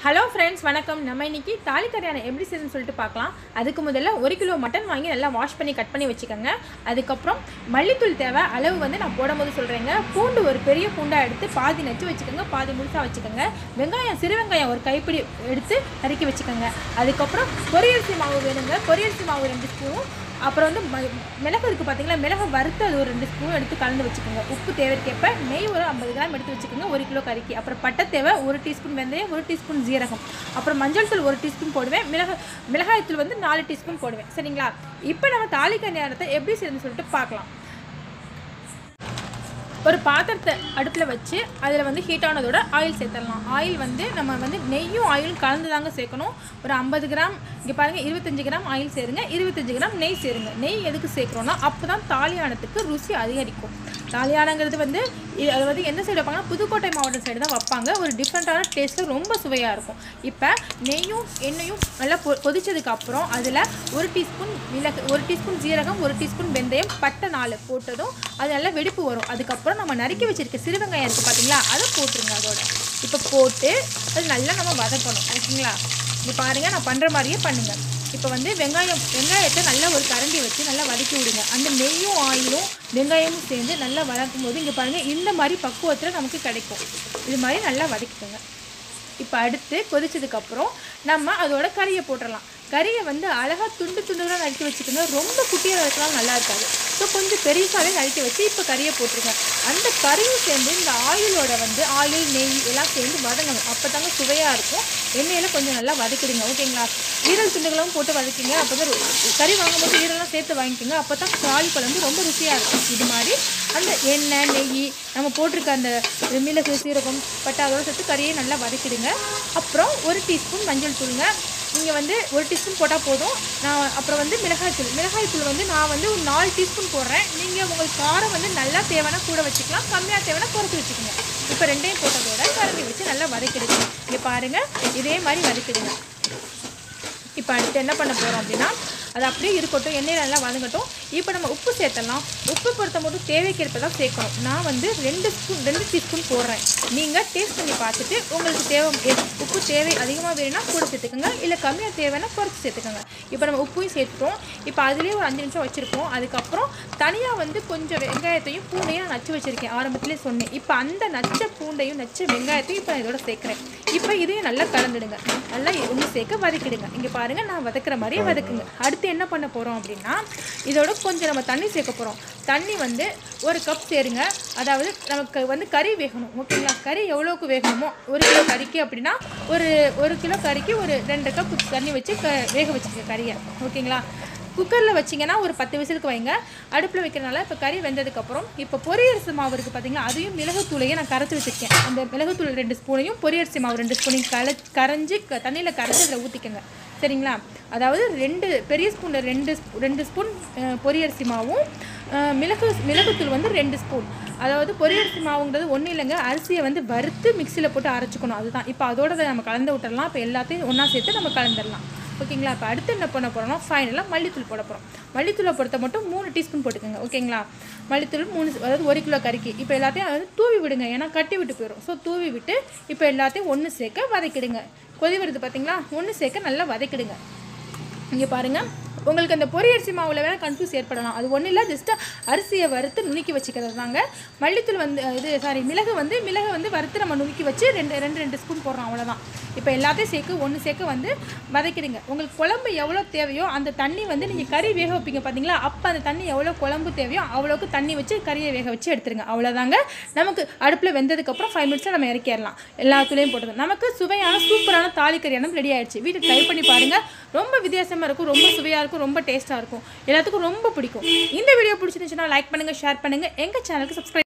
hello friends வணக்கம் நம்ம இன்னைக்கு தாலி கரையான எப்படி செய்யணும்னு சொல்லிட்டு பார்க்கலாம் அதுக்கு முதல்ல ஒரு கிலோ மட்டன் வாங்கி நல்லா வாஷ் பண்ணி கட் பண்ணி வச்சுக்கோங்க அதுக்கப்புறம் மல்லித்தூள் தேவை அளவு வந்து நான் போடும்போது சொல்கிறேங்க பூண்டு ஒரு பெரிய பூண்டாக எடுத்து பாதி நச்சு வச்சுக்கோங்க பாதி முழுசாக வச்சுக்கோங்க வெங்காயம் சிறு வெங்காயம் ஒரு கைப்பிடி எடுத்து நறுக்கி வச்சுக்கோங்க அதுக்கப்புறம் பொரியரிசி மாவு வேணுங்க பொரியரிசி மாவு ரெண்டு ஸ்பூனும் அப்புறம் வந்து ம- மிளகு இருக்குது பார்த்தீங்களா மிளகு வறுத்து அது ஒரு ரெண்டு ஸ்பூன் எடுத்து கலந்து வச்சுக்கோங்க உப்பு தேவைக்கேற்ப நெய் ஒரு ஐம்பது கிராம் எடுத்து வச்சுக்கோங்க ஒரு கிலோ கறிக்கு அப்புறம் பட்டை தேவை ஒரு டீஸ்பூன் வெந்தயம் ஒரு டீஸ்பூன் ஜீரகம் அப்புறம் மஞ்சள் தூள் ஒரு டீஸ்பூன் போடுவேன் மிளகு மிளகாய் தூள் வந்து நாலு டீஸ்பூன் போடுவேன் சரிங்களா இப்போ நம்ம தாளிக்க நேரத்தை எப்படி செய்யணும்னு சொல்லிட்டு பார்க்கலாம் ஒரு பாத்திரத்தை அடுப்பில் வச்சு அதில் வந்து ஹீட் ஆனதோட ஆயில் சேர்த்துடலாம் ஆயில் வந்து நம்ம வந்து நெய்யும் ஆயிலும் கலந்து தாங்க சேர்க்கணும் ஒரு ஐம்பது கிராம் இங்கே பாருங்கள் இருபத்தஞ்சு கிராம் ஆயில் சேருங்க இருபத்தஞ்சு கிராம் நெய் சேருங்க நெய் எதுக்கு சேர்க்குறோன்னா அப்போ தான் தாலியானத்துக்கு ருசி அதிகரிக்கும் தாலியானங்கிறது வந்து இ- அது வந்து எந்த சைடு வைப்பாங்கன்னா புதுக்கோட்டை மாவட்டம் சைடு தான் வைப்பாங்க ஒரு டிஃப்ரெண்ட்டான டேஸ்ட்டில் ரொம்ப சுவையாக இருக்கும் இப்போ நெய்யும் எண்ணெயும் நல்லா பொ கொதிச்சதுக்கு அப்புறம் அதில் ஒரு டீஸ்பூன் மிளகு ஒரு டீஸ்பூன் ஜீரகம் ஒரு டீஸ்பூன் வெந்தயம் பட்டை நாலு போட்டதும் அது நல்லா வெடிப்பு வரும் அதுக்கப்புறம் நம்ம நறுக்கி வச்சிருக்க சிறு வெங்காயம் இருக்குது பார்த்தீங்களா அதை போட்டுருங்க அதோட இப்போ போட்டு அது நல்லா நம்ம வதக்கணும் ஓகேங்களா இது பாருங்கள் நான் பண்ணுற மாதிரியே பண்ணுங்கள் இப்போ வந்து வெங்காயம் வெங்காயத்தை நல்லா ஒரு கரண்டி வச்சு நல்லா வதக்கி விடுங்க அந்த நெய்யும் ஆயிலும் வெங்காயமும் சேர்ந்து நல்லா வதக்கும் போது இங்கே பாருங்கள் இந்த மாதிரி பக்குவத்தில் நமக்கு கிடைக்கும் இது மாதிரி நல்லா வதக்கிக்கோங்க இப்போ அடுத்து கொதிச்சதுக்கப்புறம் நம்ம அதோட கறியை போட்டுடலாம் கறியை வந்து அழகாக துண்டு துண்டுகளாக நறுக்கி வச்சுக்கோங்க ரொம்ப குட்டியாக நறுக்கலாம் நல்லா இருக்காது ஸோ கொஞ்சம் பெருசாகவே நறுக்கி வச்சு இப்போ கறியை போட்டுருங்க அந்த கறியும் சேர்ந்து இந்த ஆயிலோட வந்து ஆயில் நெய் எல்லாம் சேர்ந்து வதங்கணும் அப்போ தாங்க சுவையாக இருக்கும் எண்ணெயில் கொஞ்சம் நல்லா வதக்கிடுங்க ஓகேங்களா ஈரல் துண்டுகளும் போட்டு வதக்கிங்க அப்போ தான் கறி வாங்கும்போது ஈரலாம் சேர்த்து வாங்கிக்கோங்க அப்போ தான் காளி குழம்பு ரொம்ப ருசியாக இருக்கும் இது மாதிரி அந்த எண்ணெய் நெய் நம்ம போட்டிருக்க அந்த மிளகு சீரகம் பட்டை அதோட சேர்த்து கறியை நல்லா வதக்கிடுங்க அப்புறம் ஒரு டீஸ்பூன் மஞ்சள் தூளுங்க நீங்கள் வந்து ஒரு டீஸ்பூன் போட்டால் போதும் நான் அப்புறம் வந்து மிளகாய் தூள் மிளகாய் தூள் வந்து நான் வந்து ஒரு நாலு டீஸ்பூன் போடுறேன் நீங்கள் உங்களுக்கு காரம் வந்து நல்லா தேவைன்னா கூட வச்சுக்கலாம் கம்மியாக தேவைன்னா குறைச்சி வச்சுக்கோங்க இப்போ ரெண்டையும் போட்டதோட கரண்டி வச்சு நல்லா வதக்கிடுங்க இங்கே பாருங்கள் இதே மாதிரி வதக்கிடுங்க இப்போ அடுத்து என்ன பண்ண போகிறோம் அப்படின்னா அது அப்படியே இருக்கட்டும் எண்ணெயில் நல்லா வதங்கட்டும் இப்போ நம்ம உப்பு சேர்த்தலாம் உப்பு பொறுத்த மட்டும் தேவைக்கேற்ப தான் சேர்க்கணும் நான் வந்து ரெண்டு ஸ்பூன் ரெண்டு டீஸ்பூன் போடுறேன் நீங்கள் டேஸ்ட் பண்ணி பார்த்துட்டு உங்களுக்கு தேவை எ- உப்பு தேவை அதிகமாக வேணும்னா கூட சேர்த்துக்கோங்க இல்லை கம்மியாக தேவைன்னா குறைச்சி சேர்த்துக்கோங்க இப்போ நம்ம உப்பையும் சேர்த்துட்டோம் இப்போ அதுலேயே ஒரு அஞ்சு நிமிஷம் வச்சுருக்கோம் அதுக்கப்புறம் தனியாக வந்து கொஞ்சம் வெங்காயத்தையும் பூண்டையும் நான் நச்சு வச்சுருக்கேன் ஆரம்பத்திலே சொன்னேன் இப்போ அந்த நச்ச பூண்டையும் நச்ச வெங்காயத்தையும் இப்போ நான் இதோட சேர்க்குறேன் இப்போ இதையும் நல்லா கலந்துடுங்க நல்லா ஒன்று சேர்க்க வதக்கிடுங்க இங்கே பாருங்கள் நான் வதக்குற மாதிரியே வதக்குங்க அடுத்து என்ன பண்ண போகிறோம் அப்படின்னா இதோட கொஞ்சம் நம்ம தண்ணி சேர்க்க போகிறோம் தண்ணி வந்து ஒரு கப் சேருங்க அதாவது நமக்கு வந்து கறி வேகணும் ஓகேங்களா கறி எவ்வளோக்கு வேகணுமோ ஒரு கிலோ கறிக்கு அப்படின்னா ஒரு ஒரு கிலோ கறிக்கு ஒரு ரெண்டு கப் தண்ணி வச்சு க வேக வச்சுக்கோங்க கறியை ஓகேங்களா குக்கரில் வச்சிங்கன்னா ஒரு பத்து விசிலுக்கு வைங்க அடுப்பில் வைக்கிறனால இப்போ கறி வெந்ததுக்கப்புறம் இப்போ பொரியரிசி மாவு இருக்குது பார்த்தீங்களா அதையும் மிளகுத்தூளையும் நான் கரைச்சி வச்சுருக்கேன் அந்த மிளகுத்தூள் ரெண்டு ஸ்பூனையும் பொரியரிசி மாவு ரெண்டு ஸ்பூனையும் கல கரைஞ்சி க தண்ணியில் கரைச்சி அதில் ஊற்றிக்கங்க சரிங்களா அதாவது ரெண்டு பெரிய ஸ்பூனில் ரெண்டு ஸ்பூ- ரெண்டு ஸ்பூன் அஹ், பொரியரிசி மாவும் அஹ், மிளகு மிளகுத்தூள் வந்து ரெண்டு ஸ்பூன் அதாவது பொரியரிசி மாவுங்கிறது ஒன்றும் இல்லைங்க அரிசியை வந்து வறுத்து மிக்சியில் போட்டு அரைச்சிக்கணும் அதுதான் இப்போ அதோட இதை நம்ம கலந்து விட்டுறலாம் இப்போ எல்லாத்தையும் ஒன்றா சேர்த்து நம்ம கலந்துடலாம் ஓகேங்களா இப்போ அடுத்து என்ன பண்ண போகிறோம்னா ஃபைனலாக மல்லித்தூள் போட போகிறோம் மல்லித்தூளை பொறுத்த மட்டும் மூணு டீஸ்பூன் போட்டுக்கோங்க ஓகேங்களா மல்லித்தூள் மூணு அதாவது ஒரு கிலோ கறிக்கு இப்போ எல்லாத்தையும் அதாவது தூவி விடுங்க ஏன்னா கட்டி விட்டு போயிடும் ஸோ தூவி விட்டு இப்போ எல்லாத்தையும் ஒன்று சேர்க்க வதக்கிடுங்க கொதி வருது பார்த்தீங்களா ஒன்று சேர்க்க நல்லா வதக்கிடுங்க இங்கே பாருங்கள் உங்களுக்கு அந்த பொரியரிசி மாவில் வேணால் கன்ஃபியூஸ் ஏற்படலாம் அது ஒன்றும் இல்லை ஜஸ்ட்டு அரிசியை வறுத்து நுணுக்கி வச்சுக்கிறது தாங்க மல்லித்தூள் வந்து இது சாரி மிளகு வந்து மிளகு வந்து வறுத்து நம்ம நுணுக்கி வச்சு ரெண்டு ரெண்டு ரெண்டு ஸ்பூன் போடுறோம் அவ்வளோதான் இப்போ எல்லாத்தையும் சேர்க்க ஒன்று சேர்க்க வந்து வதக்கிடுங்க உங்களுக்கு குழம்பு எவ்வளோ தேவையோ அந்த தண்ணி வந்து நீங்கள் கறி வேக வைப்பீங்க பார்த்தீங்களா அப்போ அந்த தண்ணி எவ்வளோ குழம்பு தேவையோ அவ்வளோக்கு தண்ணி வச்சு கறியை வேக வச்சு எடுத்துருங்க அவ்வளோதாங்க நமக்கு அடுப்பில் வெந்ததுக்கப்புறம் ஃபைவ் மினிட்ஸில் நம்ம இறக்கிடலாம் எல்லாத்துலேயும் போட்டது நமக்கு சுவையான சூப்பரான தாலி கறியானம் ரெடி ஆயிடுச்சு வீட்டுக்கு ட்ரை பண்ணி பாருங்கள் ரொம்ப வித்தியாசமாக இருக்கும் ரொம்ப சுவையாக இருக்கும் ரொம்ப டேஸ்ட்டாக இருக்கும் எல்லாத்துக்கும் ரொம்ப பிடிக்கும் இந்த வீடியோ பிடிச்சிருந்துச்சுன்னா லைக் பண்ணுங்கள் ஷேர் பண்ணுங்கள் எங்கள் சேனலுக்கு சப்ஸ்கிரைப்